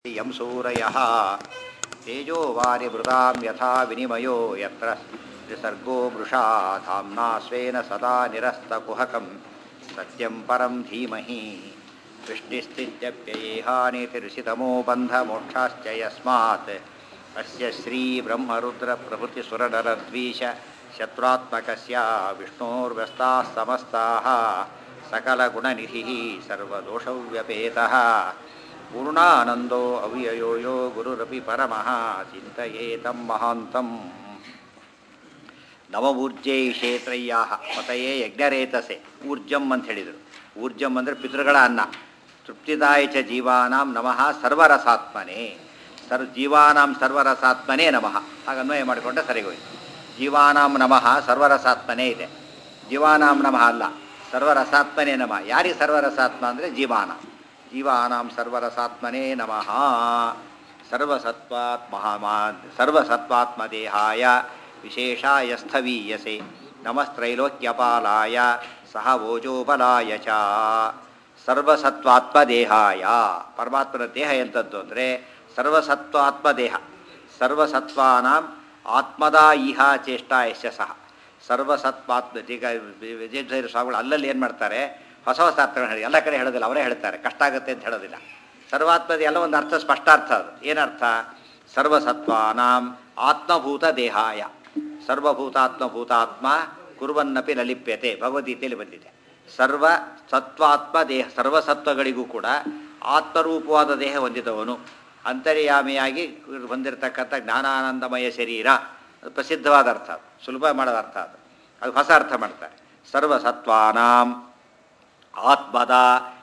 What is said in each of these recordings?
M ಸೂರಯಃ ತೇಜೋ ವಾರಿಮೃತಾಂ ಯಥಾ ವಿನಿಮಯೋ ಯತ್ರ ತ್ರಿಸರ್ಗೋ ಮೃಷಾ ಧಾಮ್ನಾ ಸ್ವೇನ ಸದಾ ನಿರಸ್ತಕುಹಕಂ ಸತ್ಯಂ ಪರಂ ಧೀಮಹಿ ಸೃಷ್ಟಿಸ್ಥಿತ್ಯಪ್ಯಯೇಹಾನಿತಿರ್ಷಿತಮೋ ಬಂಧಮೋಕ್ಷಾಶ್ಚ ಯಸ್ಮಾತ್ ಅಸ್ಯ ಶ್ರೀಬ್ರಹ್ಮರುದ್ರಪ್ರಭೃತಿಸುರನರದ್ವೀಶ ಶತ್ರುತ್ಮಕಸ್ಯ ವಿಷ್ಣೋರ್ವ್ಯಸ್ತಾः ಸಮಸ್ತಾः सकलगुणनिधिः सर्वदोषव्यपेतः पूर्णानन्दो अव्ययो यो गुरुरपि परमः चिन्तयेतं महान्तं ನವಮೂರ್ಜೈ ಕ್ಷೇತ್ರಯ್ಯ ಪತಯೇ ಯಜ್ಞರೇತಸೆ ಊರ್ಜಂ ಅಂತ ಹೇಳಿದರು ಊರ್ಜಂ ಅಂದರೆ ಪಿತೃಗಳ ಅನ್ನ ತೃಪ್ತಿದಾಯ ಚ ಜೀವಾನಾಂ ನಮಃ ಸರ್ವರಸಾತ್ಮನೇ ಸರ್ವ ಜೀವಾನಾಂ ಸರ್ವರಸಾತ್ಮನೇ ನಮಃ ಹಾಗೆ ಅನ್ವಯ ಮಾಡಿಕೊಂಡ್ರೆ ಸರಿಗೋಯ್ತು ಜೀವಾನಾಂ ನಮಃ ಸರ್ವರಸಾತ್ಮನೇ ಇದೆ ಜೀವಾನಾಂ ನಮಃ ಅಲ್ಲ ಸರ್ವರಸಾತ್ಮನೇ ನಮಃ ಯಾರಿಗೆ ಸರ್ವರಸಾತ್ಮ ಅಂದರೆ ಜೀವಾನ ಜೀವಾನಾಂ ಸರ್ವರಸಾತ್ಮನೇ ನಮಃ ಸರ್ವಸತ್ವಾತ್ ಮಹಾಮಾ ಸರ್ವಸತ್ವಾತ್ಮದೇಹಾಯ ವಿಶೇಷಾಯ ಸ್ಥವೀಯಸೆ ನಮಸ್ತ್ರೈಲೋಕ್ಯಪಾಲಾಯ ಸಹ ಓಜೋಬಲಾಯ ಚ ಸರ್ವಸತ್ವಾತ್ಮದೇಹಾಯ ಪರಮಾತ್ಮನ ದೇಹ ಎಂಥದ್ದು ಅಂದರೆ ಸರ್ವಸತ್ವಾತ್ಮದೇಹ ಸರ್ವಸತ್ವಾನಾಂ ಆತ್ಮದ ಇಹ ಚೇಷ್ಟಾ ಯಶ ಸಹ ಸರ್ವಸತ್ವಾತ್ಮ ಈಗ ವಿಜಯಧ್ವೈರ ಸ್ವಾಮಿಗಳು ಅಲ್ಲಲ್ಲಿ ಏನು ಮಾಡ್ತಾರೆ ಹೊಸ ಹೊಸ ಅರ್ಥಗಳು ಹೇಳಿ ಎಲ್ಲ ಕಡೆ ಹೇಳೋದಿಲ್ಲ ಅವರೇ ಹೇಳ್ತಾರೆ ಕಷ್ಟ ಆಗುತ್ತೆ ಅಂತ ಹೇಳೋದಿಲ್ಲ ಸರ್ವಾತ್ಮದ ಎಲ್ಲ ಒಂದು ಅರ್ಥ ಸ್ಪಷ್ಟಾರ್ಥ ಅದು ಏನರ್ಥ ಸರ್ವಸತ್ವಾನಾಂ ಆತ್ಮಭೂತ ದೇಹಾಯ ಸರ್ವಭೂತಾತ್ಮಭೂತಾತ್ಮ ಕುರುವನ್ನಪಿ ನಲಿಪ್ಯತೆ ಭಗವದ್ಗೀತೆಯಲ್ಲಿ ಬಂದಿದೆ ಸರ್ವ ಸತ್ವಾತ್ಮ ದೇಹ ಸರ್ವಸತ್ವಗಳಿಗೂ ಕೂಡ ಆತ್ಮರೂಪವಾದ ದೇಹ ಹೊಂದಿದವನು ಅಂತರ್ಯಾಮಿಯಾಗಿ ಹೊಂದಿರತಕ್ಕಂಥ ಜ್ಞಾನಾನಂದಮಯ ಶರೀರ ಅದು ಪ್ರಸಿದ್ಧವಾದ ಅರ್ಥ ಅದು ಸುಲಭ ಮಾಡೋದ ಅರ್ಥ ಅದು ಅದು ಹೊಸ ಅರ್ಥ ಮಾಡ್ತಾರೆ ಸರ್ವಸತ್ವಾನಾಂ ಆತ್ಮದ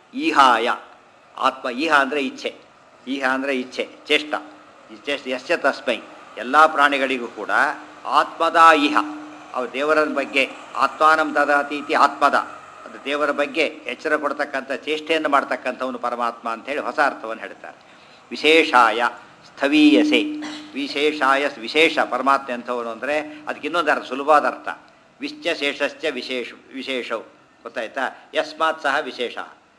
ಈಹಾಯ ಆತ್ಮ ಈಹ ಅಂದರೆ ಇಚ್ಛೆ ಈಹ ಅಂದರೆ ಇಚ್ಛೆ ಚೇಷ್ಟ ಚೇಷ್ಟ ಯಶ್ಚ ತಸ್ಮೈ ಎಲ್ಲ ಪ್ರಾಣಿಗಳಿಗೂ ಕೂಡ ಆತ್ಮದ ಇಹ ಅವು ದೇವರ ಬಗ್ಗೆ ಆತ್ಮಾನಂ ದದಾತಿ ಇತಿ ಆತ್ಮದ ಅದು ದೇವರ ಬಗ್ಗೆ ಎಚ್ಚರ ಕೊಡ್ತಕ್ಕಂಥ ಚೇಷ್ಟೆಯನ್ನು ಮಾಡ್ತಕ್ಕಂಥವನು ಪರಮಾತ್ಮ ಅಂತೇಳಿ ಹೊಸ ಅರ್ಥವನ್ನು ಹೇಳ್ತಾರೆ ವಿಶೇಷಾಯ ಸ್ಥವೀಯಸೆ ವಿಶೇಷಾಯ ವಿಶೇಷ ಪರಮಾತ್ಮ ಅಂಥವನು ಅಂದರೆ ಅದಕ್ಕೆ ಇನ್ನೊಂದು ಅರ್ಥ ಸುಲಭವಾದ ಅರ್ಥ ವಿಶ್ಚ ಶೇಷಶ್ಚ ವಿಶೇಷ ವಿಶೇಷವು ಗೊತ್ತಾಯ್ತಾ ಯಸ್ಮಾತ್ ಸಹ ವಿಶೇಷ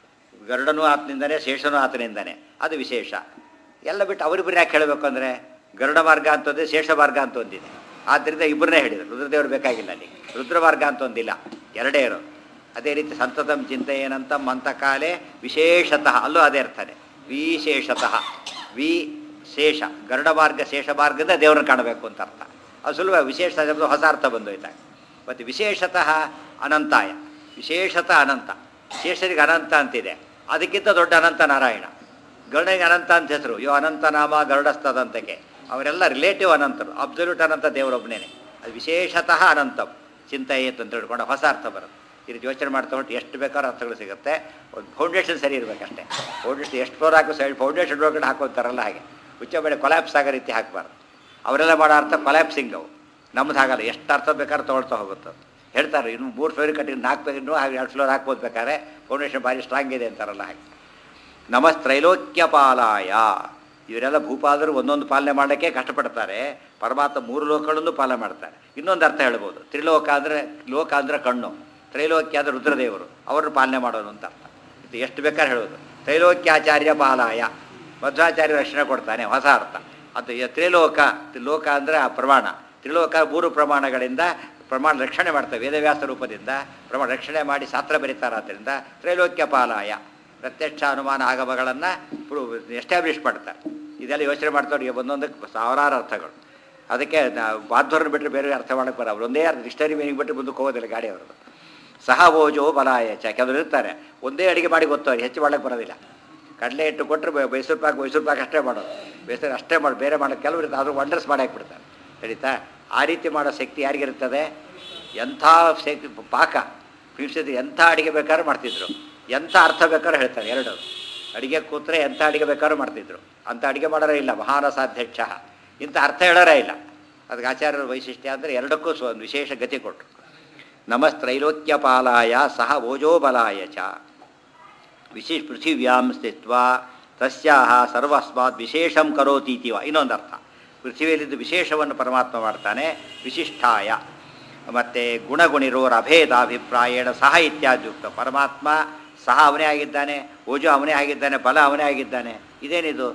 ಗರುಡನೂ ಆತನಿಂದನೇ ಶೇಷನೂ ಆತನಿಂದನೇ ಅದು ವಿಶೇಷ ಎಲ್ಲ ಬಿಟ್ಟು ಅವರಿಬ್ಬರು ಯಾಕೆ ಹೇಳಬೇಕು ಅಂದರೆ ಗರುಡ ಮಾರ್ಗ ಅಂತ ಒಂದಿದೆ ಶೇಷ ಮಾರ್ಗ ಅಂತ ಒಂದಿದೆ ಆದ್ದರಿಂದ ಇಬ್ಬರನ್ನೇ ಹೇಳಿದರು ರುದ್ರದೇವರು ಬೇಕಾಗಿಲ್ಲ ಅಲ್ಲಿ ರುದ್ರ ಮಾರ್ಗ ಅಂತ ಒಂದಿಲ್ಲ ಎರಡೇ ಇರೋದು ಅದೇ ರೀತಿ ಸಂತತಂ ಚಿಂತೆ ಏನಂತ ಮಂತಕಾಲೇ ವಿಶೇಷತಃ ಅಲ್ಲೂ ಅದೇ ಅರ್ಥನೇ ವಿಶೇಷತಃ ವಿ ಶೇಷ ಗರುಡ ಮಾರ್ಗ ಶೇಷ ಮಾರ್ಗದಿಂದ ದೇವರನ್ನು ಕಾಣಬೇಕು ಅಂತ ಅರ್ಥ ಅದು ಸುಲಭ ವಿಶೇಷ ಶಬ್ದ ಹೊಸ ಅರ್ಥ ಬಂದೋಯ್ತಾಗ ಮತ್ತು ವಿಶೇಷತಃ ಅನಂತಾಯ ವಿಶೇಷತಃ ಅನಂತ ಶೇಷರಿಗೆ ಅನಂತ ಅಂತಿದೆ ಅದಕ್ಕಿಂತ ದೊಡ್ಡ ಅನಂತ ನಾರಾಯಣ ಗರುಡನಿಗೆ ಅನಂತ ಅಂತ ಹೆಸರು ಯೋ ಅನಂತ ನಾಮ ಗರುಡಸ್ತದಂತಕ್ಕೆ ಅವರೆಲ್ಲ ರಿಲೇಟಿವ್ ಅನಂತರು ಅಬ್ಸಲ್ಯೂಟ್ ಅನಂತ ದೇವರೊಬ್ಬನೇ ಅದು ವಿಶೇಷತಃ ಅನಂತಂ ಚಿಂತೆಯೇತು ಅಂತ ಹೇಳ್ಕೊಂಡು ಹೊಸ ಅರ್ಥ ಬರುತ್ತೆ ಈ ರೀತಿ ಯೋಚನೆ ಮಾಡ್ತಾ ಹೊಟ್ಟು ಎಷ್ಟು ಬೇಕಾದ್ರೂ ಅರ್ಥಗಳು ಸಿಗುತ್ತೆ ಒಂದು ಫೌಂಡೇಶನ್ ಸರಿ ಇರಬೇಕಷ್ಟೇ ಫೌಂಡೇಶನ್ ಎಷ್ಟು ಫ್ಲೋರ್ ಹಾಕೋ ಸೈಡ್ ಫೌಂಡೇಶನ್ ಒಳಗಡೆ ಹಾಕೋತಾರಲ್ಲ ಹಾಗೆ ಹುಚ್ಚ ಬೆಳೆ ಕೊಲ್ಯಾಪ್ಸ್ ಆಗೋ ರೀತಿ ಹಾಕಬಾರ್ದು ಅವರೆಲ್ಲ ಮಾಡೋ ಅರ್ಥ ಕೊಲ್ಯಾಪ್ಸಿಂಗ್ ಅವು ನಮ್ದು ಹಾಗಲ್ಲ ಎಷ್ಟು ಅರ್ಥ ಬೇಕಾದ್ರೆ ತೊಗೊಳ್ತಾ ಹೋಗುತ್ತೆ ಹೇಳ್ತಾರೆ ಇನ್ನು ಮೂರು ಫ್ಲೋರ್ ಕಟ್ಟಿಗೆ ನಾಲ್ಕು ಬೇಕು ಇನ್ನೂ ಹಾಗೆ ಎರಡು ಫ್ಲೋರ್ ಹಾಕ್ಬೋದು ಬೇಕಾದ್ರೆ ಫೌಂಡೇಶನ್ ಭಾರಿ ಸ್ಟ್ರಾಂಗ್ ಇದೆ ಅಂತಾರಲ್ಲ ಹಾಗೆ ನಮಸ್ತ್ರೈಲೋಕ್ಯ ಪಾಲಾಯ ಇವರೆಲ್ಲ ಭೂಪಾದರು ಒಂದೊಂದು ಪಾಲನೆ ಮಾಡೋಕ್ಕೆ ಕಷ್ಟಪಡ್ತಾರೆ ಪರಮಾತ್ಮ ಮೂರು ಲೋಕಗಳನ್ನು ಪಾಲನೆ ಮಾಡ್ತಾರೆ ಇನ್ನೊಂದು ಅರ್ಥ ಹೇಳ್ಬೋದು ತ್ರಿಲೋಕ ಅಂದರೆ ಲೋಕ ಅಂದರೆ ಕಣ್ಣು ತ್ರೈಲೋಕ್ಯ ಅಂದರೆ ರುದ್ರದೇವರು ಅವರನ್ನು ಪಾಲನೆ ಮಾಡೋದು ಅಂತ ಅರ್ಥ ಇದು ಎಷ್ಟು ಬೇಕಾದ್ರೆ ಹೇಳೋದು ತ್ರೈಲೋಕ್ಯಾಚಾರ್ಯ ಪಾಲಾಯ ಮಧ್ವಾಚಾರ್ಯ ರಕ್ಷಣೆ ಕೊಡ್ತಾನೆ ಹೊಸ ಅರ್ಥ ಅದು ತ್ರಿಲೋಕ ಲೋಕ ಅಂದರೆ ಆ ಪ್ರಮಾಣ ತ್ರಿಲೋಕ ಮೂರು ಪ್ರಮಾಣಗಳಿಂದ ಪ್ರಮಾಣ ರಕ್ಷಣೆ ಮಾಡ್ತಾರೆ ವೇದವ್ಯಾಸ ರೂಪದಿಂದ ಪ್ರಮಾಣ ರಕ್ಷಣೆ ಮಾಡಿ ಶಾಸ್ತ್ರ ಬರೀತಾರೆ ಆದ್ದರಿಂದ ತ್ರೈಲೋಕ್ಯ ಪಾಲಾಯ ಪ್ರತ್ಯಕ್ಷ ಅನುಮಾನ ಆಗಮಗಳನ್ನು ಎಸ್ಟಾಬ್ಲಿಷ್ ಮಾಡ್ತಾರೆ ಇದೆಲ್ಲ ಯೋಚನೆ ಮಾಡ್ತಾರೆ ಒಂದೊಂದಕ್ಕೆ ಸಾವಿರಾರು ಅರ್ಥಗಳು ಅದಕ್ಕೆ ಬಾಧ್ವರನ್ನು ಬಿಟ್ಟರೆ ಬೇರೆ ಅರ್ಥ ಮಾಡೋಕ್ಕೆ ಬರ ಅವ್ರು ಒಂದೇ ಅರ್ಥ ಡಿಕ್ಷನರಿ ಮೀನಿಂಗ್ ಬಿಟ್ಟು ಮುಂದಕ್ಕೆ ಹೋಗೋದಿಲ್ಲ ಗಾಡಿ ಅವ್ರದ್ದು ಸಹ ಓಜೋ ಬಲಾಯ ಚ ಕೆಲವರು ಇರ್ತಾರೆ ಒಂದೇ ಅಡುಗೆ ಮಾಡಿ ಗೊತ್ತವ್ರು ಹೆಚ್ಚು ಮಾಡೋಕ್ಕೆ ಬರೋದಿಲ್ಲ ಕಡಲೆ ಇಟ್ಟು ಕೊಟ್ಟರೆ ಮೈಸೂರು ಪಾಕ್ ಮೈಸೂರು ಪಾಕ್ ಅಷ್ಟೇ ಮಾಡೋದು ಬೇಸರ ಅಷ್ಟೇ ಮಾಡಿ ಬೇರೆ ಮಾಡೋದು ಕೆಲವರು ಇರ್ತಾರೆ ಆದರೂ ವಂಡರ್ಸ್ ಮಾಡಿ ಹಾಕ್ಬಿಡ್ತಾರೆ ನಡೀತಾ ಆ ರೀತಿ ಮಾಡೋ ಶಕ್ತಿ ಯಾರಿಗಿರ್ತದೆ ಎಂಥ ಶಕ್ತಿ ಪಾಕ ಫಿಲ್ಸಿದ್ರೆ ಎಂಥ ಅಡುಗೆ ಬೇಕಾದ್ರೂ ಮಾಡ್ತಿದ್ರು ಎಂಥ ಅರ್ಥ ಬೇಕಾದ್ರೂ ಹೇಳ್ತಾರೆ ಎರಡು ಅಡುಗೆ ಕೂತ್ರೆ ಎಂಥ ಅಡುಗೆ ಬೇಕಾದ್ರೂ ಮಾಡ್ತಿದ್ರು ಅಂಥ ಅಡುಗೆ ಮಾಡೋರೇ ಇಲ್ಲ ಮಹಾರಸಾಧ್ಯಕ್ಷ ಇಂಥ ಅರ್ಥ ಹೇಳೋರೇ ಇಲ್ಲ ಅದಕ್ಕೆ ಆಚಾರ್ಯರ ವೈಶಿಷ್ಟ್ಯ ಅಂದರೆ ಎರಡಕ್ಕೂ ಸ್ವ ಒಂದು ವಿಶೇಷ ಗತಿ ಕೊಟ್ಟರು ನಮಸ್ತ್ರೈಲೋಕ್ಯ ಪಾಲಾಯ ಸಹ ಓಜೋಬಲಾಯ ಚ ವಿಶೇಷ ಪೃಥಿವ್ಯಾಂ ಸ್ಥಿತ್ವ ತಸ್ಯಾಹ ಸರ್ವಸ್ಮಾತ್ ವಿಶೇಷಂ ಕರೋತೀತಿವ ಇನ್ನೊಂದು ಅರ್ಥ ಪೃಥ್ವಿಯಲ್ಲಿದ್ದು ವಿಶೇಷವನ್ನು ಪರಮಾತ್ಮ ಮಾಡ್ತಾನೆ ವಿಶಿಷ್ಟಾಯ ಮತ್ತು ಗುಣಗುಣಿರೋರ ಅಭೇದಾಭಿಪ್ರಾಯಣ ಸಹ ಇತ್ಯಾದಿಯುಕ್ತ ಪರಮಾತ್ಮ ಸಹ ಅವನೇ ಆಗಿದ್ದಾನೆ ಓಜು ಅವನೇ ಆಗಿದ್ದಾನೆ ಬಲ ಅವನೇ ಆಗಿದ್ದಾನೆ ಇದೇನಿದು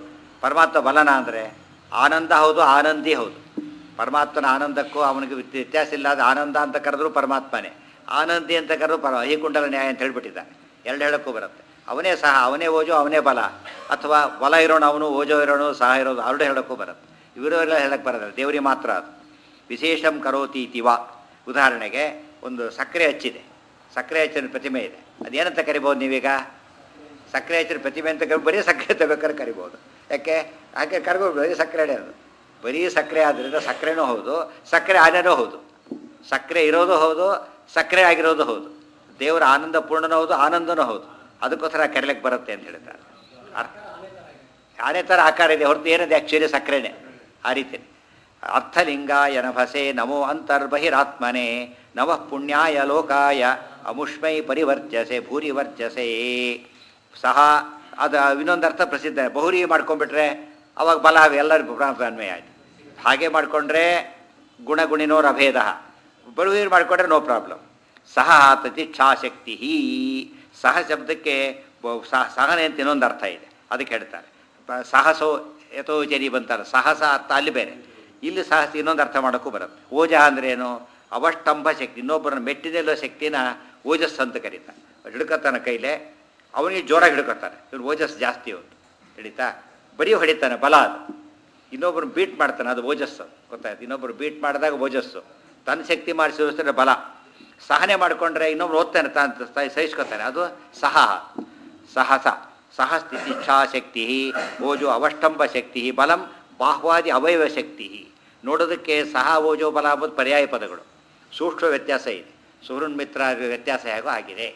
ಪರಮಾತ್ಮ ಬಲನ ಅಂದರೆ ಆನಂದ ಹೌದು ಆನಂದಿ ಹೌದು ಪರಮಾತ್ಮನ ಆನಂದಕ್ಕೂ ಅವನಿಗೆ ವ್ಯತ್ಯ- ವ್ಯತ್ಯಾಸ ಇಲ್ಲದ ಆನಂದ ಅಂತ ಕರೆದ್ರು ಪರಮಾತ್ಮನೇ ಆನಂದಿ ಅಂತ ಕರೆದ್ರು ಪರ ಅಹಿಕುಂಡಲ ನ್ಯಾಯ ಅಂತ ಹೇಳ್ಬಿಟ್ಟಿದ್ದಾನೆ ಎರಡು ಹೇಳಕ್ಕೂ ಬರುತ್ತೆ ಅವನೇ ಸಹ ಅವನೇ ಓಜೋ ಅವನೇ ಬಲ ಅಥವಾ ಬಲ ಇರೋನು ಅವನು ಓಜೋ ಇರೋನು ಸಹ ಇರೋದು ಎರಡು ಹೇಳಕ್ಕೂ ಬರುತ್ತೆ ಇವರೆಲ್ಲ ಹೇಳಕ್ಕೆ ಬರೋದಿಲ್ಲ ದೇವರಿಗೆ ಮಾತ್ರ ಅದು ವಿಶೇಷಂ ಕರೋತಿ ಇತಿವ ಉದಾಹರಣೆಗೆ ಒಂದು ಸಕ್ಕರೆ ಹಚ್ಚಿದೆ ಸಕ್ಕರೆ ಹಚ್ಚಿನ ಪ್ರತಿಮೆ ಇದೆ ಅದೇನಂತ ಕರಿಬೋದು ನೀವೀಗ ಸಕ್ಕರೆ ಹಚ್ಚಿನ ಪ್ರತಿಮೆ ಅಂತ ಕರಿ ಬರೀ ಸಕ್ಕರೆ ತಗೋಬೇಕಾದ್ರೆ ಕರಿಬೋದು ಯಾಕೆ ಹಾಗೆ ಕರ್ಬೋದು ಬರೀ ಸಕ್ಕರೆ ಅದು ಬರೀ ಸಕ್ಕರೆ ಆದ್ದರಿಂದ ಸಕ್ಕರೆನೂ ಹೌದು ಸಕ್ಕರೆ ಆನೆನೂ ಹೌದು ಸಕ್ಕರೆ ಇರೋದು ಹೌದು ಸಕ್ಕರೆ ಆಗಿರೋದು ಹೌದು ದೇವರ ಆನಂದ ಪೂರ್ಣನೂ ಹೌದು ಆನಂದನೂ ಹೌದು ಅದಕ್ಕೋಸ್ಕರ ಕರಿಲಿಕ್ಕೆ ಬರುತ್ತೆ ಅಂತ ಹೇಳಿದ್ದಾರೆ ಅರ್ಥ ಆನೆ ಥರ ಆಕಾರ ಇದೆ ಹೊರತು ಏನಿದೆ ಆ್ಯಕ್ಚುಲಿ ಸಕ್ಕರೆನೇ ಆ ರೀತಿ ಅರ್ಥಲಿಂಗಾಯ ನಭಸೆ ನಮೋ ಅಂತರ್ಬಹಿರಾತ್ಮನೆ ನವಃ ಪುಣ್ಯಾಯ ಲೋಕಾಯ ಅಮುಷ್ಮೈ ಪರಿವರ್ಜಸೆ ಭೂರಿವರ್ಜಸೆ ಸಹ ಅದು ಇನ್ನೊಂದು ಅರ್ಥ ಪ್ರಸಿದ್ಧ ಬಹುರಿ ಮಾಡ್ಕೊಂಡ್ಬಿಟ್ರೆ ಅವಾಗ ಬಲ ಎಲ್ಲರಿಗೂ ಅನ್ವಯ ಆಯ್ತು ಹಾಗೆ ಮಾಡಿಕೊಂಡ್ರೆ ಗುಣಗುಣಿನೋರ ಅಭೇದ ಬಳುವೀರು ಮಾಡಿಕೊಂಡ್ರೆ ನೋ ಪ್ರಾಬ್ಲಮ್ ಸಹ ತತಿಚ್ಛಾಶಕ್ತಿ ಸಹ ಶಬ್ದಕ್ಕೆ ಬ- ಸಹ- ಸಹನೆ ಅಂತ ಇನ್ನೊಂದು ಅರ್ಥ ಇದೆ ಅದಕ್ಕೆ ಹೇಳ್ತಾರೆ ಪ- ಸಾಹಸೋ ಯಥೋ ಜರಿ ಬಂತಾರೆ ಸಾಹಸ ಅರ್ಥ ಅಲ್ಲಿ ಬೇರೆ ಇಲ್ಲಿ ಸಾಹಸ ಇನ್ನೊಂದು ಅರ್ಥ ಮಾಡೋಕ್ಕೂ ಬರುತ್ತೆ ಓಜ ಅಂದ್ರೆ ಏನು ಅವಷ್ಟಂಭ ಶಕ್ತಿ ಇನ್ನೊಬ್ಬರನ್ನ ಮೆಟ್ಟಿದೆಲ್ಲೋ ಶಕ್ತಿನ ಓಜಸ್ ಅಂತ ಕರೀತಾರೆ ಹಿಡ್ಕೊತಾನೆ ಕೈಲೇ ಅವನಿಗೆ ಜೋರಾಗಿ ಹಿಡ್ಕೊತಾನೆ ಇವ್ನು ಓಜಸ್ ಜಾಸ್ತಿ ಅವನು ಹಿಡಿತಾ ಬರೀ ಹೊಡಿತಾನೆ ಬಲ ಅದು ಇನ್ನೊಬ್ಬರು ಬೀಟ್ ಮಾಡ್ತಾನೆ ಅದು ಓಜಸ್ಸು ಗೊತ್ತಾಯ್ತು ಇನ್ನೊಬ್ಬರು ಬೀಟ್ ಮಾಡಿದಾಗ ಓಜಸ್ಸು ತನ್ನ ಶಕ್ತಿ ಮಾಡಿಸಿದ್ರೆ ಬಲ ಸಹನೆ ಮಾಡಿಕೊಂಡ್ರೆ ಇನ್ನೊಬ್ರು ಓದ್ತಾನೆ ತಾನು ಸಹಿಸ್ಕೊತಾನೆ ಅದು ಸಹ ಸಹಸ ಸಹ ಸ್ಥಿತಿಚ್ಛಾಶಕ್ತಿ ಓಜೋ ಅವಷ್ಟಂಬ ಶಕ್ತಿ ಬಲಂ ಬಾಹ್ವಾದಿ ಅವಯವ ಶಕ್ತಿ ನೋಡೋದಕ್ಕೆ ಸಹ ಓಜೋ ಬಲ ಅಂಬುದು ಪರ್ಯಾಯ ಪದಗಳು ಸೂಕ್ಷ್ಮ ವ್ಯತ್ಯಾಸ ಇದೆ ಸುಹೃನ್ ಮಿತ್ರ ವ್ಯತ್ಯಾಸ ಹೇಗೋ ಆಗಿದೆ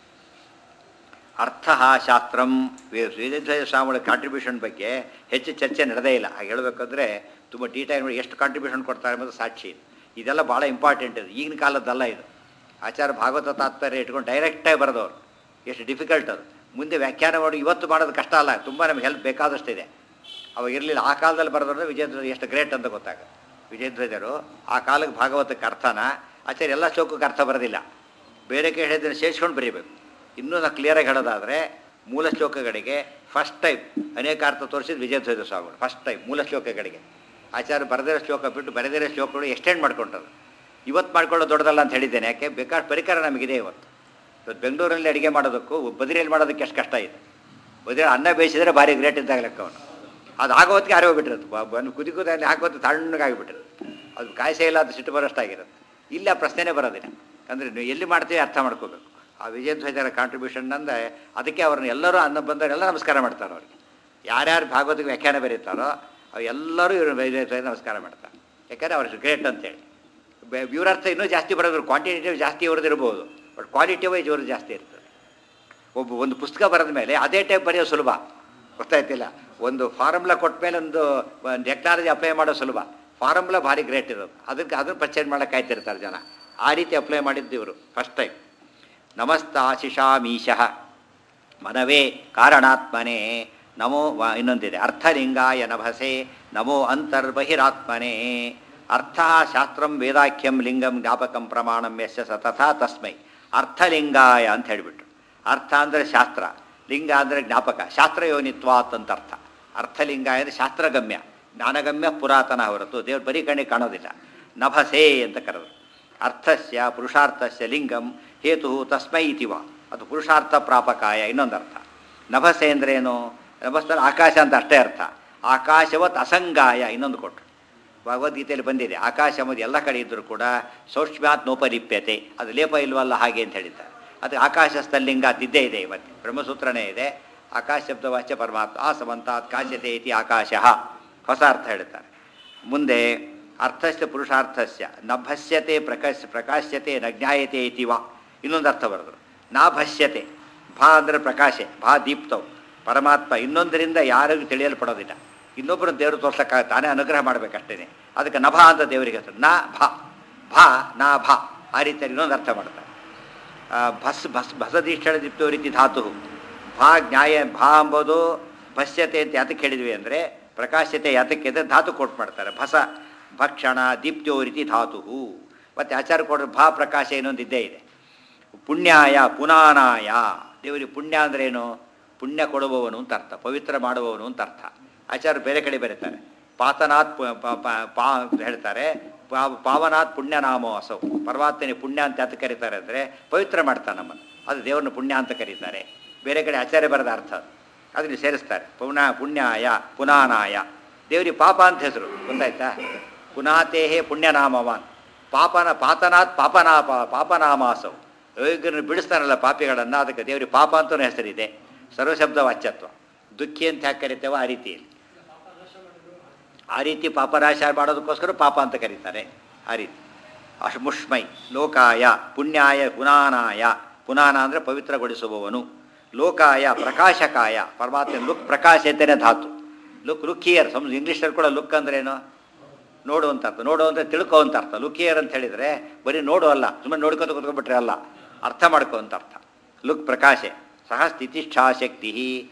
ಅರ್ಥ ಶಾಸ್ತ್ರಂ ಶ್ರೀಧರ ಸ್ವಾಮಿಗಳ ಕಾಂಟ್ರಿಬ್ಯೂಷನ್ ಬಗ್ಗೆ ಹೆಚ್ಚು ಚರ್ಚೆ ನಡೆದೇ ಇಲ್ಲ ಹಾಗೆ ಹೇಳಬೇಕಂದ್ರೆ ತುಂಬ ಡೀಟೈಲ್ ಮಾಡಿ ಎಷ್ಟು ಕಾಂಟ್ರಿಬ್ಯೂಷನ್ ಕೊಡ್ತಾರೆ ಎಂಬುದು ಸಾಕ್ಷಿ ಇದೆ ಇದೆಲ್ಲ ಭಾಳ ಇಂಪಾರ್ಟೆಂಟ್ ಇದು ಈಗಿನ ಕಾಲದ್ದಲ್ಲ ಇದು ಆಚಾರ ಭಾಗವತ ತಾತ್ಪರ್ಯ ಇಟ್ಕೊಂಡು ಡೈರೆಕ್ಟಾಗಿ ಬರೆದವರು ಎಷ್ಟು ಡಿಫಿಕಲ್ಟ್ ಅದು ಮುಂದೆ ವ್ಯಾಖ್ಯಾನ ಮಾಡಿ ಇವತ್ತು ಮಾಡೋದು ಕಷ್ಟ ಅಲ್ಲ ತುಂಬ ನಮ್ಗೆ ಹೆಲ್ಪ್ ಬೇಕಾದಷ್ಟಿದೆ ಅವಾಗ ಇರಲಿಲ್ಲ ಆ ಕಾಲದಲ್ಲಿ ಬರೆದ್ರೆ ವಿಜಯಧ್ವಜ ಎಷ್ಟು ಗ್ರೇಟ್ ಅಂತ ಗೊತ್ತಾಗುತ್ತೆ ವಿಜಯಧ್ವಜರು ಆ ಕಾಲಕ್ಕೆ ಭಾಗವತಕ್ಕೆ ಅರ್ಥನ ಆಚಾರ್ಯ ಎಲ್ಲ ಶ್ಲೋಕಕ್ಕೆ ಅರ್ಥ ಬರೋದಿಲ್ಲ ಬೇರೆ ಕೈ ಹೇಳಿದ್ರೆ ಸೇರಿಸ್ಕೊಂಡು ಬರೀಬೇಕು ಇನ್ನೂ ನಾವು ಕ್ಲಿಯರಾಗಿ ಹೇಳೋದಾದರೆ ಮೂಲ ಶ್ಲೋಕಗಳಿಗೆ ಫಸ್ಟ್ ಟೈಮ್ ಅನೇಕ ಅರ್ಥ ತೋರಿಸಿದ ವಿಜಯಧ್ವಜ ಸ್ವಾಮಿಗಳು ಫಸ್ಟ್ ಟೈಮ್ ಮೂಲ ಶ್ಲೋಕಗಳಿಗೆ ಆಚಾರ್ಯ ಬರೆದಿರೋ ಶ್ಲೋಕ ಬಿಟ್ಟು ಬರೆದಿರೋ ಶ್ಲೋಕಗಳು ಎಕ್ಸ್ಟೆಂಡ್ ಮಾಡ್ಕೊಂಡರು ಇವತ್ತು ಮಾಡ್ಕೊಳ್ಳೋದು ದೊಡ್ಡದಲ್ಲ ಅಂತ ಹೇಳಿದ್ದೇನೆ ಯಾಕೆ ಬೇಕಾದ ಪರಿಕರ ನಮಗಿದೆ ಇವತ್ತು ಇವತ್ತು ಬೆಂಗಳೂರಲ್ಲಿ ಅಡುಗೆ ಮಾಡೋದಕ್ಕೂ ಬದಿರಿಯಲ್ಲಿ ಮಾಡೋದಕ್ಕೆ ಎಷ್ಟು ಕಷ್ಟ ಇದೆ ಬದಿರಿ ಅನ್ನ ಬೇಯಿಸಿದ್ರೆ ಭಾರಿ ಗ್ರೇಟ್ ಇದ್ದಾಗ ಲೆಕ್ಕ ಅವನು ಅದು ಆಗೋ ಹೊತ್ತಿಗೆ ಆರಿ ಹೋಗ್ಬಿಟ್ಟಿರುತ್ತೆ ಬಂದು ಕುದಿ ಕುದಲ್ಲಿ ಹಾಕೋದು ತಣ್ಣಗಾಗಿಬಿಟ್ಟಿರುತ್ತೆ ಅದು ಕಾಯಿಸೇ ಇಲ್ಲ ಅದು ಸಿಟ್ಟು ಬರೋಷ್ಟಾಗಿರುತ್ತೆ ಇಲ್ಲಿ ಆ ಪ್ರಶ್ನೆನೇ ಬರೋದಿಲ್ಲ ಅಂದರೆ ನೀವು ಎಲ್ಲಿ ಮಾಡ್ತೀವಿ ಅರ್ಥ ಮಾಡ್ಕೋಬೇಕು ಆ ವಿಜಯಧ್ವಜರ ಕಾಂಟ್ರಿಬ್ಯೂಷನ್ ಅಂದರೆ ಅದಕ್ಕೆ ಅವ್ರನ್ನ ಎಲ್ಲರೂ ಅನ್ನ ಬಂದವರೆಲ್ಲ ನಮಸ್ಕಾರ ಮಾಡ್ತಾರೆ ಅವ್ರಿಗೆ ಯಾರ್ಯಾರು ಭಾಗವತಿಗೆ ವ್ಯಾಖ್ಯಾನ ಬರೀತಾರೋ ಅವು ಎಲ್ಲರೂ ಇವರು ವಿಜಯಧ್ವಜ ನಮಸ್ಕಾರ ಮಾಡ್ತಾರೆ ಯಾಕಂದರೆ ಅವ್ರು ಗ್ರೇಟ್ ಅಂತೇಳಿ ಬೆ- ಇವ್ರರ್ಥ ಇನ್ನೂ ಜಾಸ್ತಿ ಬರೋದು ಕ್ವಾಂಟಿಟೇಟಿವ್ ಜಾಸ್ತಿ ಇವ್ರದ್ದು ಇರ್ಬೋದು ಬಟ್ ಕ್ವಾಲಿಟಿ ವೈಸ್ ಇವ್ರದ್ದು ಜಾಸ್ತಿ ಇರ್ತದೆ ಒಬ್ಬ ಒಂದು ಪುಸ್ತಕ ಬರೆದ ಮೇಲೆ ಅದೇ ಟೈಪ್ ಬರೆಯೋ ಸುಲಭ ಗೊತ್ತಾಯ್ತಿಲ್ಲ ಒಂದು ಫಾರ್ಮುಲಾ ಕೊಟ್ಟ ಮೇಲೆ ಒಂದು ಟೆಕ್ನಾಲಜಿ ಅಪ್ಲೈ ಮಾಡೋ ಸುಲಭ ಫಾರ್ಮುಲಾ ಭಾರಿ ಗ್ರೇಟ್ ಇರೋದು ಅದಕ್ಕೆ ಅದನ್ನು ಪರ್ಚೇಸ್ ಮಾಡೋಕೆ ಕಾಯ್ತಿರ್ತಾರೆ ಜನ ಆ ರೀತಿ ಅಪ್ಲೈ ಮಾಡಿದ್ದು ಇವರು ಫಸ್ಟ್ ಟೈಮ್ ನಮಸ್ತಾಶಿಷಾಮೀಶಃ ಮನವೇ ಕಾರಣಾತ್ಮನೇ ನಮೋ ವ ಇನ್ನೊಂದಿದೆ ಅರ್ಥಲಿಂಗಾಯ ನಭಸೆ ನಮೋ ಅಂತರ್ಬಹಿರಾತ್ಮನೇ ಅರ್ಥ ಶಾಸ್ತ್ರಂ ವೇದಾಖ್ಯಂ ಲಿಂಗಂ ಜ್ಞಾಪಕಂ ಪ್ರಮಾಣಂ ಯಶ ಸತಥಾ ತಸ್ಮೈ ಅರ್ಥಲಿಂಗಾಯ ಅಂತ ಹೇಳಿಬಿಟ್ರು ಅರ್ಥ ಅಂದರೆ ಶಾಸ್ತ್ರ ಲಿಂಗ ಅಂದರೆ ಜ್ಞಾಪಕ ಶಾಸ್ತ್ರಯೋನಿತ್ವಾತ್ ಅಂತ ಅರ್ಥ ಅರ್ಥಲಿಂಗಾಯ ಅಂದರೆ ಶಾಸ್ತ್ರಗಮ್ಯ ಜ್ಞಾನಗಮ್ಯ ಪುರಾತನ ಹೊರತು ದೇವ್ರು ಬರೀ ಕಣ್ಣಿಗೆ ಕಾಣೋದಿಲ್ಲ ನಭಸೆ ಅಂತ ಕರೆದರು ಅರ್ಥಸ್ಯ ಪುರುಷಾರ್ಥಸ್ಯ ಲಿಂಗಂ ಹೇತು ತಸ್ಮೈ ಇತಿವ ಅದು ಪುರುಷಾರ್ಥ ಪ್ರಾಪಕಾಯ ಇನ್ನೊಂದು ಅರ್ಥ ನಭಸೆ ಅಂದ್ರೇನು ನಭಸ್ತಾರೆ ಆಕಾಶ ಅಂತ ಅಷ್ಟೇ ಅರ್ಥ ಆಕಾಶವತ್ ಅಸಂಗಾಯ ಇನ್ನೊಂದು ಕೊಟ್ಟರು ಭಗವದ್ಗೀತೆಯಲ್ಲಿ ಬಂದಿದೆ ಆಕಾಶ ಎಂಬುದು ಎಲ್ಲ ಕಡೆ ಇದ್ದರೂ ಕೂಡ ಸೌಕ್ಷ್ಮ್ಯಾತ್ ನೋಪಲಿಪ್ಯತೆ ಅದು ಲೇಪ ಇಲ್ವಲ್ಲ ಹಾಗೆ ಅಂತ ಹೇಳಿದ್ದಾರೆ ಅದು ಆಕಾಶ ಸ್ಥಲಿಂಗ ಅದಿದ್ದೇ ಇದೆ ಇವತ್ತು ಬ್ರಹ್ಮಸೂತ್ರನೇ ಇದೆ ಆಕಾಶ ಶಬ್ದ ವಾಚ್ಯ ಪರಮಾತ್ಮ ಆ ಸಮಂತಾತ್ ಕಾಶ್ಯತೆ ಇತಿ ಆಕಾಶ ಹೊಸ ಅರ್ಥ ಹೇಳ್ತಾರೆ ಮುಂದೆ ಅರ್ಥಸ್ಯ ಪುರುಷಾರ್ಥಸ್ಯ ನ ಭಸ್ಯತೆ ಪ್ರಕಾಶ ಪ್ರಕಾಶ್ಯತೆ ನ ಜ್ಞಾಯತೆ ಇತಿ ವಾ ಇನ್ನೊಂದು ಅರ್ಥ ಬರೆದರು ನಾ ಭಸ್ಯತೆ ಭಾ ಅಂದರೆ ಪ್ರಕಾಶೆ ಭಾ ದೀಪ್ತವು ಪರಮಾತ್ಮ ಇನ್ನೊಂದರಿಂದ ಯಾರಿಗೂ ತಿಳಿಯಲ್ಪಡೋದಿಲ್ಲ ಇನ್ನೊಬ್ಬರು ದೇವರು ತೋರ್ಸಕ್ಕಾಗ ತಾನೇ ಅನುಗ್ರಹ ಮಾಡಬೇಕಷ್ಟೇ ಅದಕ್ಕೆ ನಭ ಅಂತ ದೇವರಿಗೆ ಹೆಸರು ನಾ ಭಾ ಭಾ ನಾ ಭಾ ಆ ರೀತಿಯಲ್ಲಿ ಇನ್ನೊಂದು ಅರ್ಥ ಮಾಡ್ತಾರೆ ಆ, ಭಸ್ ಭಸ್ ಭಸದೀಕ್ಷಣ ದೀಪ್ತೋ ರೀತಿ ಧಾತು ಭಾ ಜ್ಞಾಯ ಭಾ ಎಂಬುದು ಭಸ್ಯತೆ ಅಂತ ಯಾತಕ್ಕೆ ಹೇಳಿದ್ವಿ ಅಂದರೆ ಪ್ರಕಾಶ್ಯತೆ ಯಾತಕ್ಕೆ ಅಂದರೆ ಧಾತು ಕೋಟ್ ಮಾಡ್ತಾರೆ ಭಸ ಭಕ್ಷಣ ದೀಪ್ತ್ಯೋ ರೀತಿ ಧಾತು ಮತ್ತು ಆಚಾರ ಕೊಡೋ ಭಾ ಪ್ರಕಾಶ ಇನ್ನೊಂದು ಇದ್ದೇ ಇದೆ ಪುಣ್ಯಾಯ ಪುನಾನಾಯ ದೇವರಿಗೆ ಪುಣ್ಯ ಅಂದ್ರೇನು ಪುಣ್ಯ ಕೊಡುವವನು ಅಂತ ಅರ್ಥ ಪವಿತ್ರ ಮಾಡುವವನು ಅಂತ ಅರ್ಥ ಆಚಾರ್ಯ ಬೇರೆ ಕಡೆ ಬರೀತಾರೆ ಪಾತನಾಥ್ ಪ- ಪ- ಪ- ಪಾ ಅಂತ ಹೇಳ್ತಾರೆ ಪಾ- ಪಾವನಾಥ್ ಪುಣ್ಯನಾಮೋ ಅಸೌ ಪರಮಾತ್ಮನೆ ಪುಣ್ಯ ಅಂತ ಯಾತಕ್ಕೆ ಕರೀತಾರೆ ಅಂದರೆ ಪವಿತ್ರ ಮಾಡ್ತಾನೆ ನಮ್ಮನ್ನು ಅದು ದೇವ್ರನ್ನ ಪುಣ್ಯ ಅಂತ ಕರೀತಾರೆ ಬೇರೆ ಕಡೆ ಆಚಾರ್ಯ ಬರದ ಅರ್ಥ ಅದು. ಅದನ್ನು ಸೇರಿಸ್ತಾರೆ ಪುನಃ ಪುಣ್ಯಾಯ ಪುನಾನಾಯ ದೇವರಿಗೆ ಪಾಪ ಅಂತ ಹೆಸರು ಗೊತ್ತಾಯ್ತಾ ಪುನಾತೇಹೇ ಪುಣ್ಯನಾಮವಾನ್ ಪಾಪನ ಪಾತನಾಥ್ ಪಾಪನಾಪ ಪಾಪನಾಮಾಸೌ ಯೋಗ್ಯರನ್ನು ಬಿಡಿಸ್ತಾನಲ್ಲ ಪಾಪಿಗಳನ್ನು ಅದಕ್ಕೆ ದೇವರಿಗೆ ಪಾಪ ಅಂತಲೂ ಹೆಸರಿದೆ ಸರ್ವಶಬ್ದ ವಾಚ್ಯತ್ವ ದುಃಖಿ ಅಂತ ಯಾಕೆ ಕರಿತೇವೋ ಆ ರೀತಿಯಲ್ಲಿ ಆ ರೀತಿ ಪಾಪನಾಶ ಮಾಡೋದಕ್ಕೋಸ್ಕರ ಪಾಪ ಅಂತ ಕರೀತಾರೆ ಆ ರೀತಿ ಅಶ್ಮುಷ್ಮೈ ಲೋಕಾಯ ಪುಣ್ಯಾಯ ಪುನಾನಾಯ ಪುನಾನ ಅಂದರೆ ಪವಿತ್ರಗೊಳಿಸುವವನು ಲೋಕಾಯ ಪ್ರಕಾಶಕಾಯ ಪರಮಾತ್ಮ ಲುಕ್ ಪ್ರಕಾಶತೆನೇ ಧಾತು ಲುಕ್ ಲುಕ್ಕಿಯರ್ ಸಮ್ ಇಂಗ್ಲೀಷಲ್ಲಿ ಕೂಡ ಲುಕ್ ಅಂದ್ರೇನು ನೋಡು ಅಂತ ಅರ್ಥ ನೋಡು ಅಂದರೆ ತಿಳ್ಕೊ ಅಂತ ಅರ್ಥ ಲುಕಿಯರ್ ಅಂತ ಹೇಳಿದರೆ ಬರೀ ನೋಡು ಅಲ್ಲ ಸುಮ್ಮನೆ ನೋಡ್ಕೊತ ಕೂತ್ಕೊಂಡ್ಬಿಟ್ರೆ ಅಲ್ಲ ಅರ್ಥ ಮಾಡ್ಕೊ ಅಂತ ಅರ್ಥ ಲುಕ್ ಪ್ರಕಾಶೆ ಸಹ ಸ್ಥಿತಿಷ್ಠಾಶಕ್ತಿ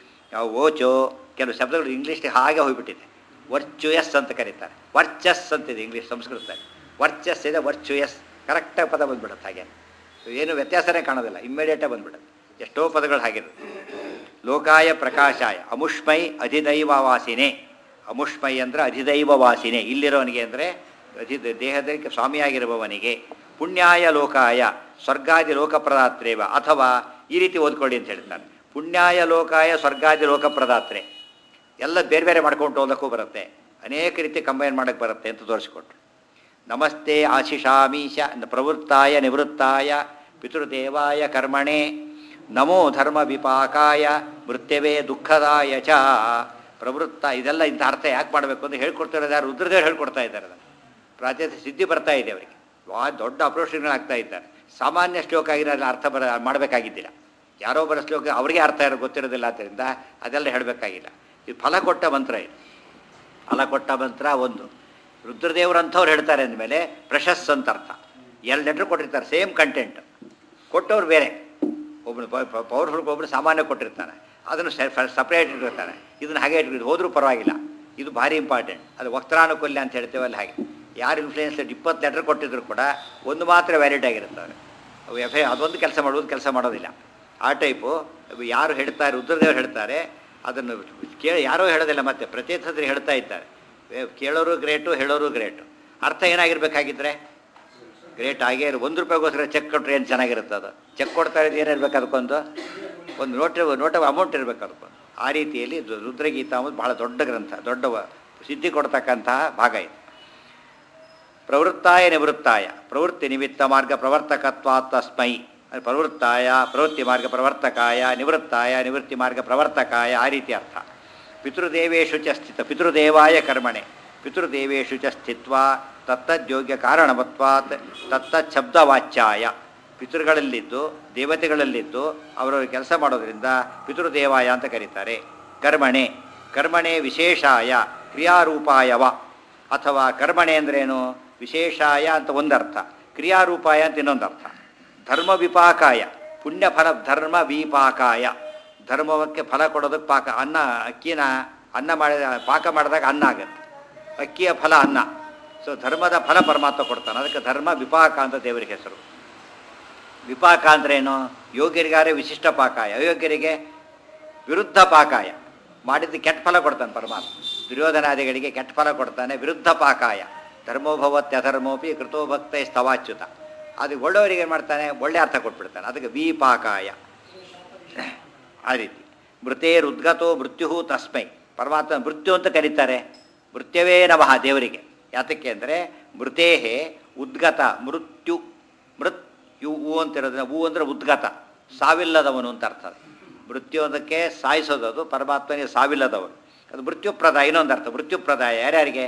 ಓಚೋ ಕೆಲವು ಶಬ್ದಗಳು ಇಂಗ್ಲೀಷ್ಗೆ ಹಾಗೆ ಹೋಗ್ಬಿಟ್ಟಿದೆ ವರ್ಚುಯಸ್ ಅಂತ ಕರೀತಾರೆ ವರ್ಚಸ್ ಅಂತಿದೆ ಇಂಗ್ಲೀಷ್ ಸಂಸ್ಕೃತದಲ್ಲಿ ವರ್ಚಸ್ ಇದೆ ವರ್ಚುಯಸ್ ಕರೆಕ್ಟಾಗಿ ಪದ ಬಂದ್ಬಿಡುತ್ತೆ ಹಾಗೆ ಏನು ವ್ಯತ್ಯಾಸನೇ ಕಾಣೋದಿಲ್ಲ ಇಮ್ಮಿಡಿಯೇಟಾಗಿ ಬಂದ್ಬಿಡುತ್ತೆ ಎಷ್ಟೋ ಪದಗಳು ಹಾಗಿರುತ್ತೆ ಲೋಕಾಯ ಪ್ರಕಾಶಾಯ ಅಮುಷ್ಮೈ ಅಧಿದೈವವಾಸಿನೇ ಅಮುಷ್ಮೈ ಅಂದರೆ ಅಧಿದೈವವಾಸಿನೇ ಇಲ್ಲಿರೋವನಿಗೆ ಅಂದರೆ ಅಧಿ ದೇಹದಲ್ಲಿ ಸ್ವಾಮಿಯಾಗಿರುವವನಿಗೆ ಪುಣ್ಯಾಯ ಲೋಕಾಯ ಸ್ವರ್ಗಾದಿ ಲೋಕಪ್ರದಾತ್ರೇವ ಅಥವಾ ಈ ರೀತಿ ಓದ್ಕೊಳ್ಳಿ ಅಂತ ಹೇಳ್ತಾರೆ ಪುಣ್ಯಾಯ ಲೋಕಾಯ ಸ್ವರ್ಗಾದಿ ಲೋಕಪ್ರದಾತ್ರೆ ಎಲ್ಲ ಬೇರೆ ಬೇರೆ ಮಾಡ್ಕೊಂಡು ಹೋಗೋದಕ್ಕೂ ಬರುತ್ತೆ ಅನೇಕ ರೀತಿ ಕಂಬೈನ್ ಮಾಡೋಕ್ಕೆ ಬರುತ್ತೆ ಅಂತ ತೋರಿಸ್ಕೊಟ್ರು ನಮಸ್ತೆ ಆಶಿಷಾಮೀಶ ಪ್ರವೃತ್ತಾಯ ನಿವೃತ್ತಾಯ ಪಿತೃದೇವಾಯ ಕರ್ಮಣೆ ನಮೋ ಧರ್ಮ ವಿಪಾಕಾಯ ಮೃತ್ಯವೇ ದುಃಖದಾಯ ಚ ಪ್ರವೃತ್ತ ಇದೆಲ್ಲ ಇಂಥ ಅರ್ಥ ಯಾಕೆ ಮಾಡಬೇಕು ಅಂತ ಹೇಳ್ಕೊಡ್ತಿರೋದು ಯಾರು ರುದ್ರದೇವ್ರು ಹೇಳ್ಕೊಡ್ತಾ ಇದ್ದಾರೆ ಅದನ್ನು ಪ್ರಾಚೀನ ಸಿದ್ಧಿ ಬರ್ತಾ ಇದೆ ಅವರಿಗೆ ವಾ ದೊಡ್ಡ ಅಪ್ರೋಷನ್ಗಳಾಗ್ತಾ ಇದ್ದಾರೆ ಸಾಮಾನ್ಯ ಶ್ಲೋಕ ಆಗಿರೋದ್ರಲ್ಲಿ ಅರ್ಥ ಬರ ಮಾಡಬೇಕಾಗಿದ್ದಿಲ್ಲ ಯಾರೋ ಬರೋ ಶ್ಲೋಕ ಅವರಿಗೆ ಅರ್ಥ ಇರೋ ಗೊತ್ತಿರೋದಿಲ್ಲ ಆದ್ದರಿಂದ ಅದೆಲ್ಲ ಹೇಳಬೇಕಾಗಿಲ್ಲ ಇದು ಫಲ ಕೊಟ್ಟ ಮಂತ್ರ ಇದು ಫಲ ಕೊಟ್ಟ ಮಂತ್ರ ಒಂದು ರುದ್ರದೇವರಂಥವ್ರು ಹೇಳ್ತಾರೆ ಅಂದಮೇಲೆ ಪ್ರಶಸ್ ಅಂತ ಅರ್ಥ ಎರಡು ಲೆಟ್ರ್ ಕೊಟ್ಟಿರ್ತಾರೆ ಸೇಮ್ ಕಂಟೆಂಟ್ ಕೊಟ್ಟವ್ರು ಬೇರೆ ಒಬ್ಬನು ಪವರ್ಫುಲ್ ಒಬ್ಬನು ಸಾಮಾನ್ಯ ಕೊಟ್ಟಿರ್ತಾನೆ ಅದನ್ನು ಸಪ್ರೇಟ್ ಇಟ್ಟಿರ್ತಾನೆ ಇದನ್ನು ಹಾಗೆ ಇಟ್ಕೊಂಡು ಹೋದರೂ ಪರವಾಗಿಲ್ಲ ಇದು ಭಾರಿ ಇಂಪಾರ್ಟೆಂಟ್ ಅದು ವಕ್ತಾನುಕೂಲ್ಯ ಅಂತ ಹೇಳ್ತೇವಲ್ಲ ಹಾಗೆ ಯಾರು ಇನ್ಫ್ಲೂಯೆನ್ಸ್ ಇಪ್ಪತ್ತು ಲೆಟ್ರ್ ಕೊಟ್ಟಿದ್ರು ಕೂಡ ಒಂದು ಮಾತ್ರ ವ್ಯಾಲಿಡ್ ಆಗಿರುತ್ತವೆ ಅವು ಎಫ್ ಅದೊಂದು ಕೆಲಸ ಮಾಡೋದು ಕೆಲಸ ಮಾಡೋದಿಲ್ಲ ಆ ಟೈಪು ಅವು ಯಾರು ಹೇಳ್ತಾರೆ ರುದ್ರದೇವರು ಹೇಳ್ತಾರೆ ಅದನ್ನು ಕೇಳಿ ಯಾರೋ ಹೇಳೋದಿಲ್ಲ ಮತ್ತೆ ಪ್ರತ್ಯೇಕತೆ ಹೇಳ್ತಾ ಇದ್ದಾರೆ ಏ, ಕೇಳೋರು ಗ್ರೇಟು ಹೇಳೋರು ಗ್ರೇಟು ಅರ್ಥ ಏನಾಗಿರ್ಬೇಕಾಗಿದ್ರೆ ಗ್ರೇಟ್ ಆಗೇ ಇರು ಒಂದು ರೂಪಾಯಿಗೋಸ್ಕರ ಚೆಕ್ ಕೊಟ್ಟರೆ ಏನು ಚೆನ್ನಾಗಿರುತ್ತೆ ಅದು ಚೆಕ್ ಕೊಡ್ತಾ ಇದ್ದು ಏನಿರ್ಬೇಕು ಅದಕ್ಕೊಂದು ಒಂದು ನೋಟ್ ನೋಟ ಅಮೌಂಟ್ ಇರಬೇಕು ಅದಕ್ಕೊಂದು ಆ ರೀತಿಯಲ್ಲಿ ಇದು ರುದ್ರಗೀತಾ ಅನ್ನೋದು ಬಹಳ ದೊಡ್ಡ ಗ್ರಂಥ ದೊಡ್ಡ ವ- ಸಿದ್ಧಿ ಕೊಡ್ತಕ್ಕಂತಹ ಭಾಗ ಇದು ಪ್ರವೃತ್ತಾಯ ನಿವೃತ್ತಾಯ ಪ್ರವೃತ್ತಿ ನಿಮಿತ್ತ ಮಾರ್ಗ ಪ್ರವರ್ತಕತ್ವಾತ್ ತಸ್ಮೈ ಅಂದ್ರೆ ಪ್ರವೃತ್ತಾಯ ಪ್ರವೃತ್ತಿ ಮಾರ್ಗ ಪ್ರವರ್ತಕಾಯ ನಿವೃತ್ತಾಯ ನಿವೃತ್ತಿ ಮಾರ್ಗ ಪ್ರವರ್ತಕಾಯ ಆ ರೀತಿ ಅರ್ಥ ಪಿತೃದೇವೇಶು ಚ ಸ್ಥಿತ ಪಿತೃದೇವಾಯ ಕರ್ಮಣೆ ಪಿತೃದೇವೇಶು ಚ ಸ್ಥಿತ್ವ ತತ್ತದ್ಯೋಗ್ಯ ಕಾರಣವತ್ವಾತ್ ತತ್ತಚ್ಛಬ್ದವಾಚ್ಯಾಯ ಪಿತೃಗಳಲ್ಲಿದ್ದು ದೇವತೆಗಳಲ್ಲಿದ್ದು ಅವರವರು ಕೆಲಸ ಮಾಡೋದ್ರಿಂದ ಪಿತೃದೇವಾಯ ಅಂತ ಕರೀತಾರೆ ಕರ್ಮಣೆ ಕರ್ಮಣೆ ವಿಶೇಷಾಯ ಕ್ರಿಯಾರೂಪಾಯವ ಅಥವಾ ಕರ್ಮಣೆ ಅಂದ್ರೇನು ವಿಶೇಷಾಯ ಅಂತ ಒಂದರ್ಥ ಕ್ರಿಯಾರೂಪಾಯ ಅಂತ ಇನ್ನೊಂದು ಅರ್ಥ ಧರ್ಮ ವಿಪಾಕಾಯ ಪುಣ್ಯ ಫಲ ಧರ್ಮ ವಿಪಾಕಾಯ ಧರ್ಮಕ್ಕೆ ಫಲ ಕೊಡೋದಕ್ಕೆ ಪಾಕ ಅನ್ನ ಅಕ್ಕಿನ ಅನ್ನ ಮಾಡಿದ ಪಾಕ ಮಾಡಿದಾಗ ಅನ್ನ ಆಗುತ್ತೆ ಅಕ್ಕಿಯ ಫಲ ಅನ್ನ ಸೊ ಧರ್ಮದ ಫಲ ಪರಮಾತ್ಮ ಕೊಡ್ತಾನೆ ಅದಕ್ಕೆ ಧರ್ಮ ವಿಪಾಕ ಅಂತ ದೇವರಿಗೆ ಹೆಸರು ವಿಪಾಕ ಅಂದ್ರೇನು ಯೋಗ್ಯರಿಗಾರೆ ವಿಶಿಷ್ಟ ಪಾಕಾಯ ಅಯೋಗ್ಯರಿಗೆ ವಿರುದ್ಧ ಪಾಕಾಯ ಮಾಡಿದ್ದು ಕೆಟ್ಟ ಫಲ ಕೊಡ್ತಾನೆ ಪರಮಾತ್ಮ ದುರ್ಯೋಧನಾದಿಗಳಿಗೆ ಕೆಟ್ಟ ಫಲ ಕೊಡ್ತಾನೆ ವಿರುದ್ಧ ಪಾಕಾಯ ಧರ್ಮೋಭವತ್ಯಧರ್ಮೋಪಿ ಕೃತೋ ಭಕ್ತ ಸ್ತವಾಚ್ಯುತ ಅದು ಒಳ್ಳೆಯವರಿಗೆ ಏನು ಮಾಡ್ತಾನೆ ಒಳ್ಳೆ ಅರ್ಥ ಕೊಟ್ಬಿಡ್ತಾನೆ ಅದಕ್ಕೆ ವಿಪಾಕಾಯ ಆ ರೀತಿ ಮೃತೇರುದ್ಗತೋ ಮೃತ್ಯು ತಸ್ಮೈ ಪರಮಾತ್ಮ ಮೃತ್ಯು ಅಂತ ಕರೀತಾರೆ ಮೃತ್ಯವೇ ನಮಃ ದೇವರಿಗೆ ಯಾತಕ್ಕೆ ಅಂದರೆ ಮೃತೇಹೇ ಉದ್ಗತ ಮೃತ್ಯು ಮೃತ್ಯು ಹೂ ಅಂತಿರೋದ್ರೆ ಹೂ ಅಂದರೆ ಉದ್ಗತ ಸಾವಿಲ್ಲದವನು ಅಂತ ಅರ್ಥ ಅದು. ಮೃತ್ಯು ಅದಕ್ಕೆ ಸಾಯಿಸೋದು ಅದು ಪರಮಾತ್ಮನಿಗೆ ಸಾವಿಲ್ಲದವನು ಅದು ಮೃತ್ಯುಪ್ರದಾಯ ಇನ್ನೊಂದು ಅರ್ಥ ಮೃತ್ಯುಪ್ರದಾಯ ಯಾರ್ಯಾರಿಗೆ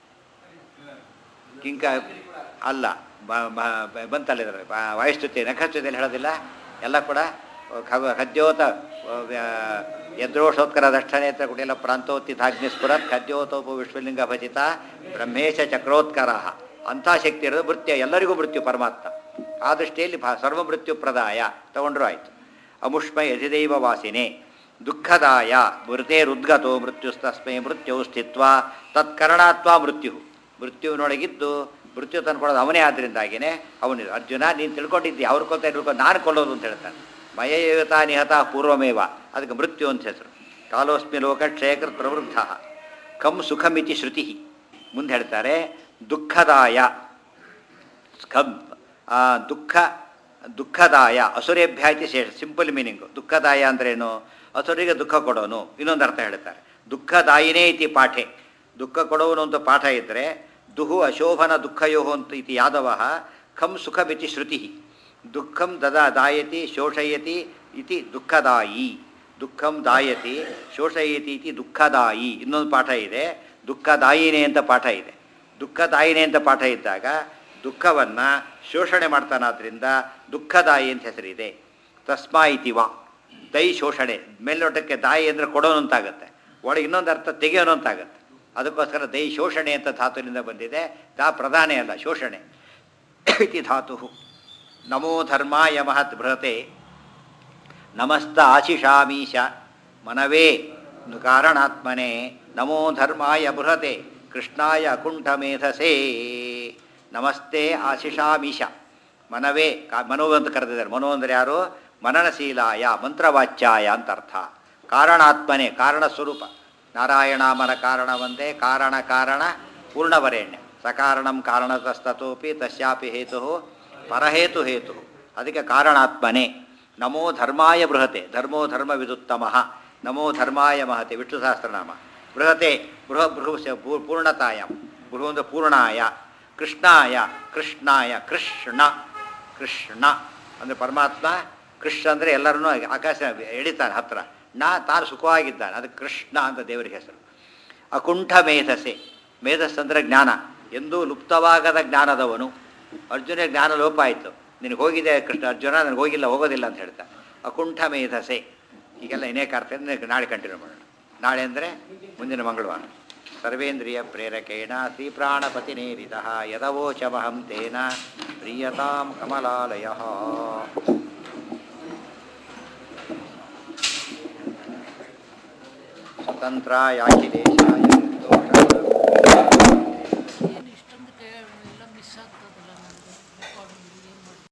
ಕಿಂಕ ಅಲ್ಲ ಬ- ಬ- ಬ- ಬಂತಲ್ಲ ಇದರಲ್ಲಿ ವಾಯುಸ್ತುತಿ ನಖಸ್ತುತಿಯಲ್ಲಿ ಹೇಳೋದಿಲ್ಲ ಎಲ್ಲ ಕೂಡ ಖ- ಖದ್ಯೋತ ಯದ್ರೋಷೋತ್ಕರ ದಕ್ಷನೇತ್ರ ಕುಟಿಲ ಪ್ರಾಂತೋತ್ತಿತಾಗ್ನಿಸ್ಫುರತ್ ಖದ್ಯೋತೋಪ ವಿಶ್ವಲಿಂಗ ಭಜಿತ ಬ್ರಹ್ಮೇಶ ಚಕ್ರೋತ್ಕರ ಅಂಥ ಶಕ್ತಿ ಇರೋದು ಮೃತ್ಯು ಎಲ್ಲರಿಗೂ ಮೃತ್ಯು ಪರಮಾತ್ಮ ಆ ದೃಷ್ಟಿಯಲ್ಲಿ ಭಾ ಸರ್ವ ಮೃತ್ಯು ಪ್ರದಾಯ ತಗೊಂಡ್ರು ಆಯಿತು ಅಮುಷ್ಮ ಯಧಿದೈವ ವಾಸಿನೇ ದುಃಖದಾಯ ಮೃತೇರುದ್ಗತೋ ಮೃತ್ಯುಸ್ತಸ್ಮೈ ಮೃತ್ಯು ಸ್ಥಿತ್ವ ತತ್ಕರಣಾತ್ವ ಮೃತ್ಯು ಮೃತ್ಯುವಿನೊಳಗಿದ್ದು ಮೃತ್ಯು ತಂದ್ಕೊಳ್ಳೋದು ಅವನೇ ಆದ್ದರಿಂದಾಗಿಯೇ ಅವನು ಅರ್ಜುನ ನೀನು ತಿಳ್ಕೊಂಡಿದ್ದಿ ಅವ್ರು ಕೊಲ್ತಾ ತಿಳ್ಕೊಂಡು ನಾನು ಕೊಲ್ಲೋದು ಅಂತ ಹೇಳ್ತಾನೆ ಮಯಯುತ ನಿಹತ ಪೂರ್ವಮೇವ ಅದಕ್ಕೆ ಮೃತ್ಯು ಅಂತ ಹೆಸರು ಕಾಲೋಸ್ಮಿ ಲೋಕ ಕ್ಷಯಕೃತ್ ಪ್ರವೃದ್ಧ ಕಂ ಸುಖಮಿತಿ ಶ್ರುತಿ ಮುಂದೆ ಹೇಳ್ತಾರೆ ದುಃಖದಾಯ ಖಂ ಆ, ದುಃಖ ದುಃಖದಾಯ ಅಸುರೇಭ್ಯ ಇತಿ ಶೇಷ ಸಿಂಪಲ್ ಮೀನಿಂಗು ದುಃಖದಾಯ ಅಂದ್ರೇನು ಅಸುರಿಗೆ ದುಃಖ ಕೊಡೋನು ಇನ್ನೊಂದು ಅರ್ಥ ಹೇಳ್ತಾರೆ ದುಃಖದಾಯಿನೇ ಇತಿ ಪಾಠೆ ದುಃಖ ಕೊಡೋನು ಅಂತ ಪಾಠ ಇದ್ದರೆ ದುಹು ಅಶೋಭನ ದುಃಖಯೋ ಅಂತ ಇತಿ ಯಾದವ ಖಂ ಸುಖಮಿತಿ ಶ್ರುತಿ ದುಃಖಂ ದದಾ ದಾಯತಿ ಶೋಷಯತಿ ಇತಿ ದುಃಖದಾಯಿ ದುಃಖಂ ದಾಯತಿ ಶೋಷಯತಿ ಇತಿ ದುಃಖದಾಯಿ ಇನ್ನೊಂದು ಪಾಠ ಇದೆ ದುಃಖದಾಯಿನೇ ಅಂತ ಪಾಠ ಇದೆ ದುಃಖದಾಯಿನೇ ಅಂತ ಪಾಠ ಇದ್ದಾಗ ದುಃಖವನ್ನು ಶೋಷಣೆ ಮಾಡ್ತಾನಾದ್ರಿಂದ ದುಃಖದಾಯಿ ಅಂತ ಹೆಸರಿದೆ ತಸ್ಮಾ ಇತಿ ವಾ ದೈ ಶೋಷಣೆ ಮೇಲ್ನೋಟಕ್ಕೆ ದಾಯಿ ಅಂದರೆ ಕೊಡೋನು ಅಂತಾಗುತ್ತೆ ಒಳಗೆ ಇನ್ನೊಂದು ಅರ್ಥ ತೆಗೆಯೋನು ಅಂತಾಗುತ್ತೆ ಅದಕ್ಕೋಸ್ಕರ ದೈ ಶೋಷಣೆ ಅಂತ ಧಾತುವಿನಿಂದ ಬಂದಿದೆ ದಾ ಪ್ರಧಾನೇ ಅಲ್ಲ ಶೋಷಣೆ ಇತಿ ಧಾತು ನಮೋ ಧರ್ಮಾಯ ಮಹತ್ ಬೃಹತೆ ನಮಸ್ತ ಆಶಿಷಾಮೀಶ ಮನವೇ ಕಾರಣಾತ್ಮನೆ ನಮೋ ಧರ್ಮಾಯ ಬೃಹತೆ ಕೃಷ್ಣಾಯ ಕುಂಠಮೇಧಸೇ ನಮಸ್ತೆ ಆಶಿಷಾಮೀಶ ಮನವೇ ಕಾ ಮನೋ ಅಂತ ಕರೆದಿದ್ದಾರೆ ಮನೋ ಅಂದರೆ ಯಾರು ಮನನಶೀಲಾಯ ಮಂತ್ರವಾಚ್ಯಾಯ ಅಂತ ಅರ್ಥ ಕಾರಣಾತ್ಮನೆ ಕಾರಣ ಸ್ವರೂಪ ನಾರಾಯಣಾಮನ ಕಾರಣ ಒಂದೇ ಕಾರಣ ಕಾರಣ ಪೂರ್ಣವರೇಣ್ಯ ಸಕಾರಣಂ ಕಾರಣತಸ್ತತೋಪಿ ತಸ್ಯಾಪಿ ಹೇತು ಪರಹೇತು ಹೇತು ಅದಕ್ಕೆ ಕಾರಣಾತ್ಮನೆ ನಮೋ ಧರ್ಮಾಯ ಬೃಹತೆ ಧರ್ಮೋ ಧರ್ಮ ವಿದುತ್ತಮ ನಮೋ ಧರ್ಮಾಯ ಮಹತೆ ವಿಷ್ಣು ಸಹಸ್ರನಾಮ ಬೃಹತೆ ಬೃಹ ಬೃಹು ಪೂ- ಪೂರ್ಣತಾಯ ಬೃಹು ಅಂದರೆ ಪೂರ್ಣಾಯ ಕೃಷ್ಣಾಯ ಕೃಷ್ಣಾಯ ಕೃಷ್ಣ ಕೃಷ್ಣ ಅಂದರೆ ಪರಮಾತ್ಮ ಕೃಷ್ಣ ಅಂದರೆ ಎಲ್ಲರನ್ನೂ ಆಕಾಶ ಎಳಿತಾನೆ ಹತ್ರ ನಾ ತಾನು ಸುಖವಾಗಿದ್ದಾನೆ ಅದು ಕೃಷ್ಣ ಅಂತ ದೇವರಿಗೆ ಹೆಸರು ಅಕುಂಠ ಮೇಧಸೆ ಮೇಧಸ್ ಅಂದರೆ ಜ್ಞಾನ ಎಂದೂ ಲುಪ್ತವಾಗದ ಜ್ಞಾನದವನು ಅರ್ಜುನ ಜ್ಞಾನ ಲೋಪ ಆಯಿತು ನಿನಗೆ ಹೋಗಿದೆ ಕೃಷ್ಣ ಅರ್ಜುನ ನನಗೆ ಹೋಗಿಲ್ಲ ಹೋಗೋದಿಲ್ಲ ಅಂತ ಹೇಳ್ತಾನೆ ಅಕುಂಠ ಮೇಧಸೆ ಈಗೆಲ್ಲ ಅನೇಕ ಅರ್ಥ ಇದೆ, ನಾಳೆ ಕಂಟಿನ್ಯೂ ಮಾಡೋಣ ನಾಳೆ ಅಂದರೆ ಮುಂದಿನ ಮಂಗಳವಾರ ಸರ್ವೇಂದ್ರಿಯ ಪ್ರೇರಕೇಣ ಶ್ರೀಪ್ರಾಣಪತಿನೇರಿತ ಯದವೋಚಮಹಂ ತೇನ ಪ್ರೀಯತಾಂ ಕಮಲಾಲಯ ಸ್ವತಂತ್ರಾಯಾಖಿಲೇಶಾಯ